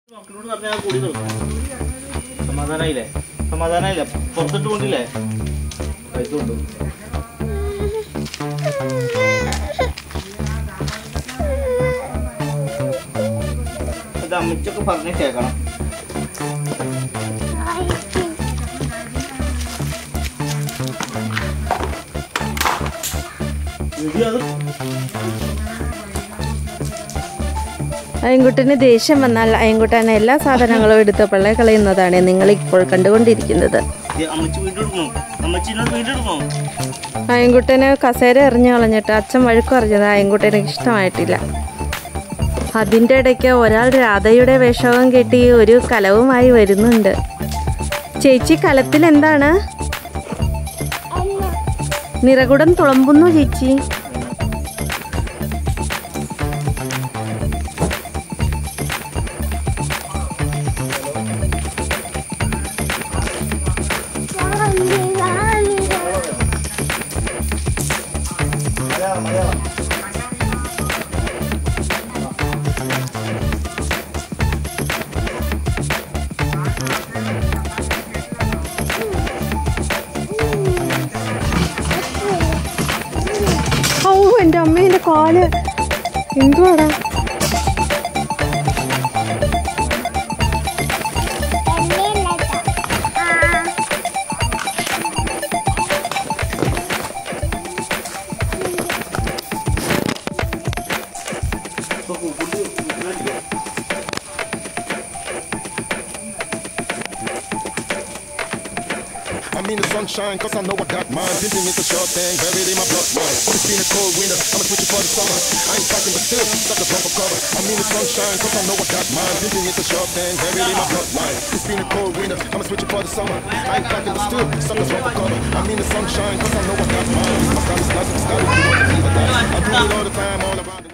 മക്കളോട് പറഞ്ഞാൽ കൂടി നിർത്തും സമാധാനായില്ലേ സമാധാനായില്ലേ പുറത്തിട്ട് കൊണ്ടില്ലേ പൈസ കൊണ്ടു ഇത് അമ്മച്ചൊക്കെ പറഞ്ഞ് കേൾക്കണം ഇത് അത് അയൻകുട്ടന് ദേഷ്യം വന്നാൽ അയൻകുട്ടൻ എല്ലാ സാധനങ്ങളും എടുത്ത് പള്ളേ കളയുന്നതാണ് നിങ്ങൾ ഇപ്പോൾ കണ്ടുകൊണ്ടിരിക്കുന്നത് ഇത് അമ്മച്ചി വീണ്ടും എടുക്കണോ അമ്മച്ചിനോട് വീണ്ടും എടുക്കണോ അയൻകുട്ടന് കസേര എറിഞ്ഞു കളഞ്ഞിട്ട് അച്ഛൻ വഴക്ക് പറഞ്ഞത് അയൻകുട്ടന് ഇഷ്ടമായിട്ടില്ല അതിൻ്റെ ഇടയ്ക്ക് ഒരാൾ രാധയുടെ വേഷവും കെട്ടി ഒരു കലവുമായി വരുന്നുണ്ട് ചേച്ചി കലത്തിൽ എന്താണ് നിറകുടം തുളമ്പുന്നു ചേച്ചി ഓ എൻ്റെ അമ്മ എൻ്റെ കാല് എന്തുവാടാ I mean the sunshine, cause I know I got mine. Pimping is a short thing, buried in my bloodline. It's been a cold winter, I'ma switch it for the summer. I ain't talking but still, stop the bumper cover. I mean the sunshine, cause I know I got mine. Pimping is a short thing, buried in my bloodline. It's been a cold winter, I'ma switch it for the summer. I ain't talking but still, stop the bumper cover. I mean the sunshine, cause I know I